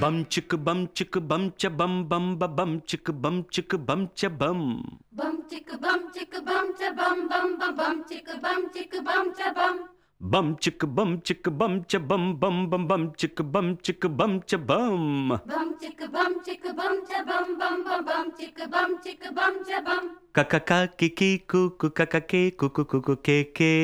பம் சிக்கு பம் சிக்கு பம் ச பம் பம் ப பம் சிக்கு பம் சிக்கு பம் ச பம் Bum chicka bum chicka bum cha bum bum bum bum chicka bum chicka bum cha bum. பம் சிக்கு பம் சிக்கு பம் ச பம் பம் பம் பம் சிக்கு பம் சிக்கு பம் ச பம் Bum chicka bum chicka bum cha bum bum bum bum chicka bum chicka bum cha bum. கக்கா கிக்கி கூக்கு கக்கே குக்கு குக்கு கே கே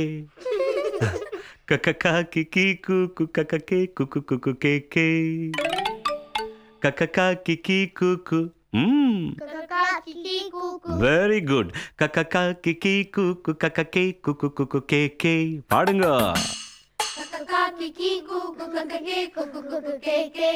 கக்கா கிக்கி கூக்கு கக்கே குக்கு குக்கு கே கே கக்கா கிக்கி கூக்கு ம் Kaka kiki kuku. Very good கக்கா கிக்கி கூக்கு கக்கே குக்கு குக்கு கே கே பாடுங்க Kakaka kiki kuku kakake kuku kuku keke.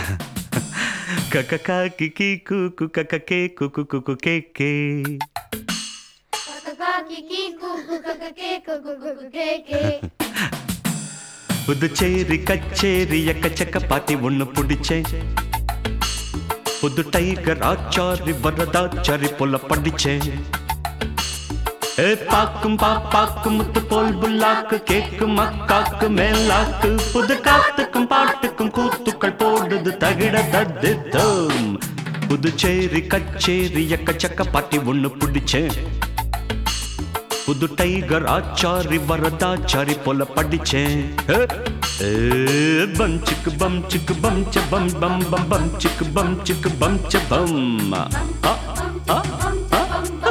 கக்கா கிக்கி கூக்கு கக்கே குக்கு குக்கு கே கே Kakaka kiki kuku kakake kuku kuku keke. Puducherry கச்சேரி எக்கச்சக்க பாட்டி ஒண்ணு பிடிச்சேன் புது டைகர் ஆச்சாரி வரதாச்சாரி போல படிச்சேன் ஏ பாக்கும் பாப்பாக்கு முத்து போல் புல்லாக்கு கேக்கும் அக்காக்கு மேலாக்கு புது காத்துக்கும் பாட்டுக்கும் கூத்துக்கள் போடுது தகிட தத்தித்தம் புதுச்சேரி கச்சேரி எக்கச்சக்க பாட்டி ஒண்ணு பிடிச்சேன் புது டைகர் ஆச்சாரி வரதாச்சாரி போல படிச்சேன் ஏ, ஏ, பம் சிக்கு பம் சிக்கு பம் ச பம் பம் பம் பம் சிக்கு பம் சிக்கு பம் ச பம் ஆ, ஆ, ஆ, ஆ.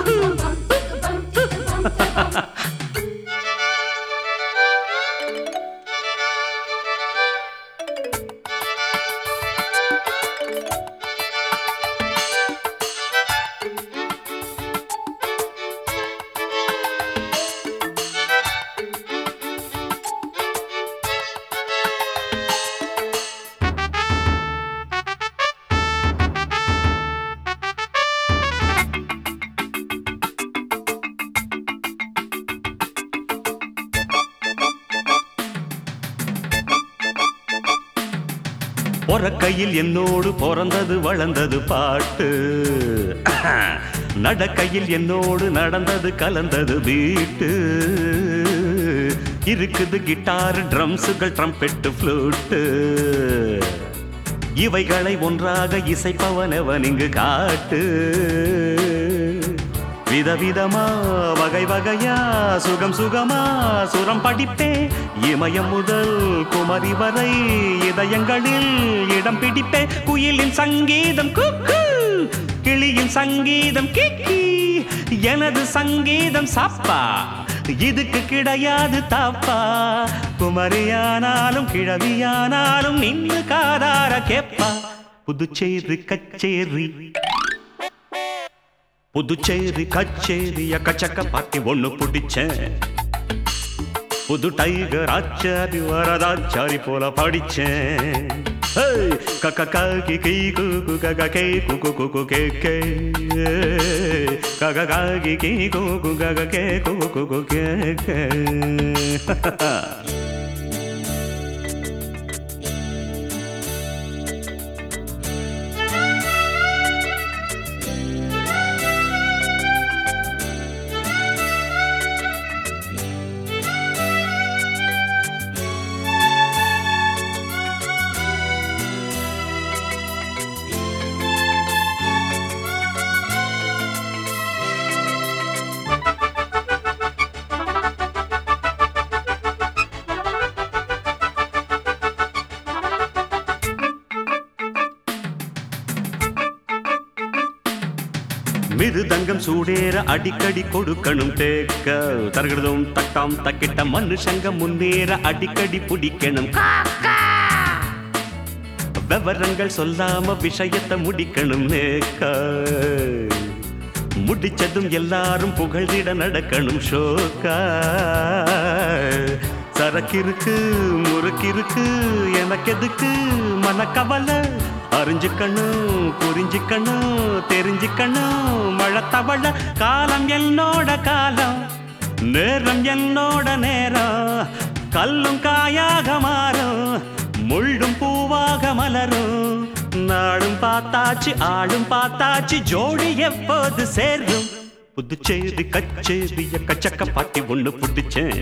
பொறக்கையில் என்னோடு பிறந்தது வளர்ந்தது பாட்டு நடக்கையில் என்னோடு நடந்தது கலந்தது வீட்டு இருக்குது கிட்டார் ட்ரம்ஸுகள் ட்ரம்பெட்டு ஃப்ளூட்டு இவைகளை ஒன்றாக இசைப்பவனவன் இங்கு காட்டு விதவிதமா வகை வகையா சுகம் சுகமா சுரம் படிப்பே இமயம் முதல் குமரி வரை இதயங்களில் இடம் பிடிப்பே குயிலின் சங்கீதம் குக்கு கிளியின் சங்கீதம் கிக்கி எனது சங்கீதம் சாப்பா இதுக்கு கிடையாது தாப்பா குமரியானாலும் கிழவியானாலும் நின்னு காதார கேப்பா புதுச்சேரி கச்சேரி புதுச்சேரி கச்சேரி அக்கச்சக்க பாட்டி ஒண்ணு பிடிச்சேன் புது டைகர் ஆச்சாரி வரதாச்சாரி போல படிச்சேன் ஹேய், கக்க காக்கி கீ குக்கு கக கே குக்கு குக்கு கே கே கக காக்கி கீ குக்கு கக கே குக்கு குக்கு கே கே மிருதங்கம் சூடேற அடிக்கடி கொடுக்கணும் தேக்க தருகிறதும் தட்டாம் தக்கிட்ட மனுஷங்க முன்னேற அடிக்கடி பிடிக்கணும் விவரங்கள் சொல்லாம விஷயத்தை முடிக்கணும் நேக்க முடிச்சதும் எல்லாரும் புகழ்ந்திட நடக்கணும் ஷோக்கா சரக்கிருக்கு முறுக்கிருக்கு எனக்கு எதுக்கு மனக்கவலை அறிஞ்சுக்கணும் புரிஞ்சுக்கணும் தெரிஞ்சுக்கணும் மழை தவள காலம் என்னோட காலம் நேரம் என்னோட நேரம் கல்லும் காயாக மாறும் முள்ளும் பூவாக மலரும் நாளும் பார்த்தாச்சு ஆளும் பார்த்தாச்சு ஜோடி எப்போது சேரும் புதுச்சேரி கச்சேரி கச்சக்க பாட்டி ஒண்ணு புடிச்சேன்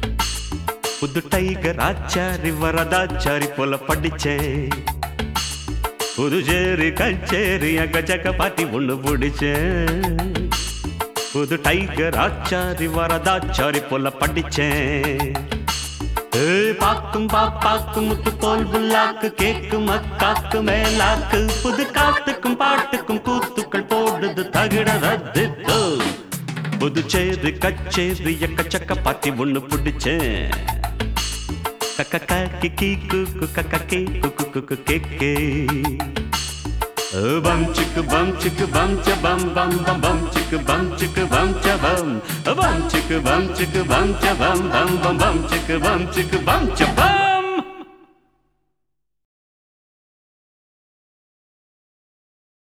புது டைகர் ஆச்சாரி வரதாச்சாரி போல படிச்சேன் புதுச்சேரி கச்சேரி அக்கச்சக்க பாட்டி ஒண்ணு பிடிச்சேன் புது டைகர் ஆச்சாரி வரதாச்சாரி போல படிச்சேன் ஏய், பாக்கும் பாப்பாக்கும் முத்து போல் புல்லாக்கு கேக்கும் அக்காக்கு மேலாக்கு புது காத்துக்கும் பாட்டுக்கும் கூத்துக்கள் போடுது தகிட ரத்தித்து புதுச்சேரி கச்சேரி எக்கச்சக்க பாட்டி ஒண்ணு பிடிச்சேன் கக்க கிக்கி குக்கு கக்க கே குக்கு குக்கு கேக்கே Bum chicka bum chicka bum cha bum bum bum bum chicka bum chicka bum cha bum bum chicka bum chicka bum cha bum bum bum bum chicka bum chicka bum cha bum